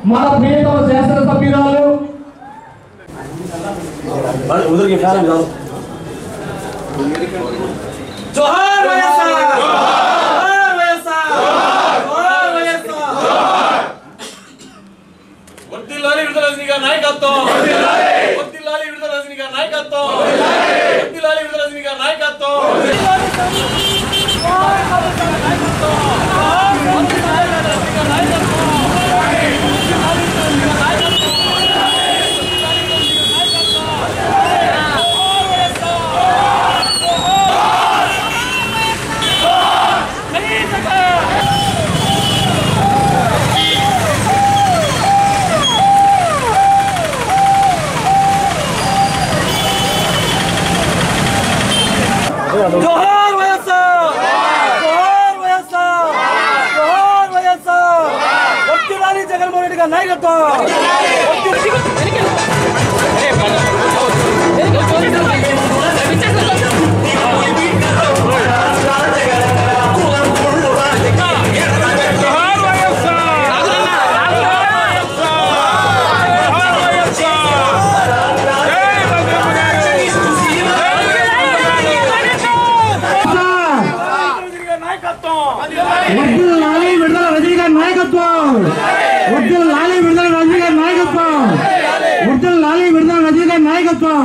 మన ప్రియతమ శాసనసభ్యురాలు उधर के फैन जाओ జోహార్ వైఎస్ఆర్ జోహార్ వైఎస్ఆర్ జోహార్ వైఎస్ఆర్ వర్ధిల్లాలి విడుదల రజనీ గారి నాయకత్వం వర్ధిల్లాలి విడుదల రజనీ గారి నాయకత్వం వర్ధిల్లాలి విడుదల రజనీ గారి నాయకత్వం జోహార్ వైఎస్ఆర్ జోహార్ వైఎస్ఆర్ జోహార్ వైఎస్ఆర్ వర్ధిల్లాలి జగన్మోహన్ రెడ్డి గారి నాయకత్వం వడ్డీల లాలి విడుదల రజనీ గారి నాయకత్వం వడ్డీల లాలి విడుదల రజనీ గారి నాయకత్వం వడ్డీల లాలి విడుదల రజనీ గారి నాయకత్వం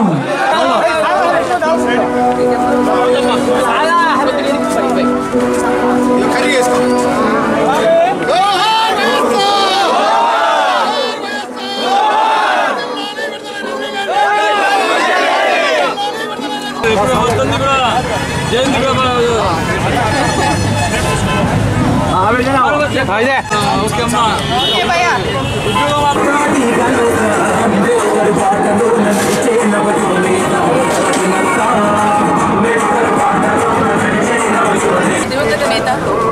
దివంగత నేత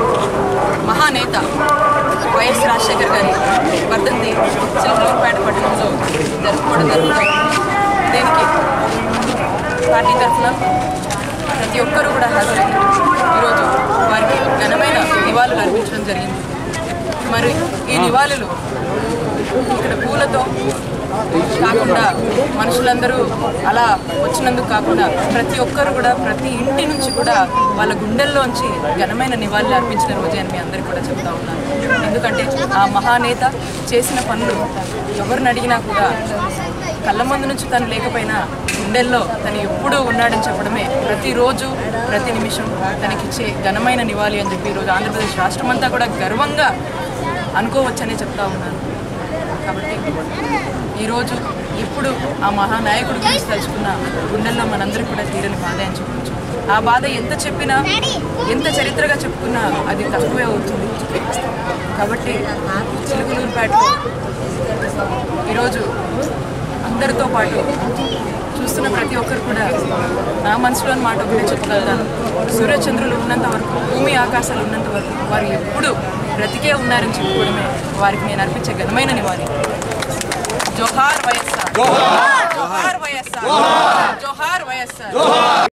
మహానేత వైఎస్ రాజశేఖర్ గారి వర్ధంతి చిలకలూరుపేట పట్టణంలో జరుపుకోవడం జరుగుతుంది దీనికి పార్టీ తరఫున ప్రతి ఒక్కరూ కూడా హాజరై ఈరోజు వారికి ఘనమైన నివాళులు అర్పించడం జరిగింది మరి ఈ నివాళులు ఇక్కడ పూలతో కాకుండా మనుషులందరూ అలా వచ్చినందుకు కాకుండా ప్రతి ఒక్కరు కూడా ప్రతి ఇంటి నుంచి కూడా వాళ్ళ గుండెల్లోంచి ఘనమైన నివాళులు అర్పించిన రోజే అని మీ అందరికీ కూడా చెప్తా ఉన్నాను ఎందుకంటే ఆ మహానేత చేసిన పనులు ఎవరిని అడిగినా కూడా కళ్ళ ముందు నుంచి తను లేకపోయినా గుండెల్లో తను ఎప్పుడూ ఉన్నాడని చెప్పడమే ప్రతిరోజు ప్రతి నిమిషం తనకిచ్చే ఘనమైన నివాళి అని చెప్పి ఈరోజు ఆంధ్రప్రదేశ్ రాష్ట్రం అంతా కూడా గర్వంగా అనుకోవచ్చనే చెప్తా ఉన్నాను కాబట్టి ఈరోజు ఇప్పుడు ఆ మహానాయకుడు గురించి తలుచుకున్న గుండెల్లో మనందరికీ కూడా తీరని బాధ అని చెప్పవచ్చు ఆ బాధ ఎంత చెప్పినా ఎంత చరిత్రగా చెప్పుకున్నా అది తక్కువే అవుతుంది కాబట్టి చిలుకలూరుపేటలో ఈరోజు అందరితో పాటు చూస్తున్న ప్రతి ఒక్కరు కూడా నా మనసులోని మాట ఒకటే చెప్పగలుగుతాను సూర్యచంద్రులు ఉన్నంత వరకు భూమి ఆకాశాలు ఉన్నంత వరకు వారు ఎప్పుడు బ్రతికే ఉన్నారని చెప్పుకోవడమే వారికి నేను అర్పించే ఘనమైన నివాళి జోహార్ వైఎస్ఆర్ జోహార్ వైఎస్ఆర్ జోహార్ వైఎస్ఆర్